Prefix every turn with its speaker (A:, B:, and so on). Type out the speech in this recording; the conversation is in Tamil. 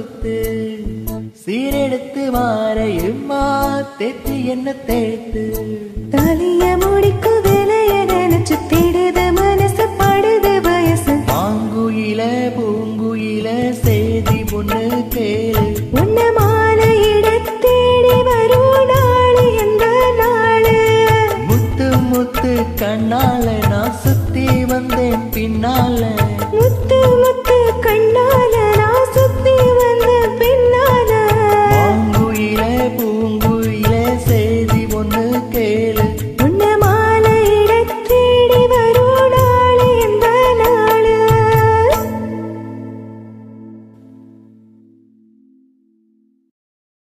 A: கூத்து சீரெடுத்து மாறையுமா தேத்து என்ன தேத்து
B: தாலிய முடிக்கு விலைய நினைச்சு தேடுது மனசு படுது வயசு
A: மாங்குயில பூங்குயில செய்தி பொண்ணு கேளு
B: உன்ன மாலையிட தேடி வரும் நாள் எந்த நாள்
A: முத்து முத்து கண்ணால நான் சுத்தி வந்தேன் பின்னால
B: முத்து முத்து கண்ணால நான் சுத்தி வந்த